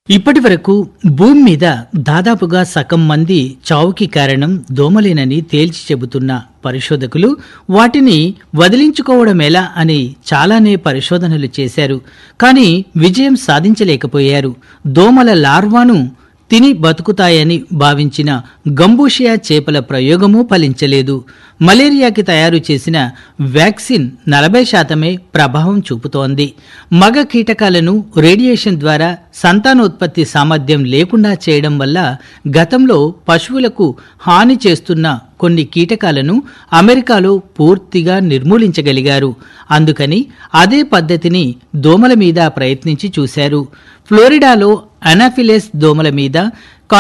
ఇప్పటి వరకు భూమి మీద దాదాపుగా సగం మంది చావుకి కారణం దోమలేనని తేల్చి చెబుతున్న పరిశోధకులు వాటిని వదిలించుకోవడమెలా అని చాలానే పరిశోధనలు చేశారు కానీ విజయం సాధించలేకపోయారు దోమల లార్వాను తిని బతుకుతాయని భావించిన గంబూషియా చేపల ప్రయోగమూ ఫలించలేదు మలేరియాకి తయారు చేసిన వ్యాక్సిన్ నలభై శాతమే ప్రభావం చూపుతోంది మగ కీటకాలను రేడియేషన్ ద్వారా సంతానోత్పత్తి సామర్థ్యం లేకుండా చేయడం వల్ల గతంలో పశువులకు హాని చేస్తున్న కొన్ని కీటకాలను అమెరికాలో పూర్తిగా నిర్మూలించగలిగారు అందుకని అదే పద్ధతిని దోమల మీద ప్రయత్నించి చూశారు ఫ్లోరిడాలో అనాఫిలెస్ దోమల మీద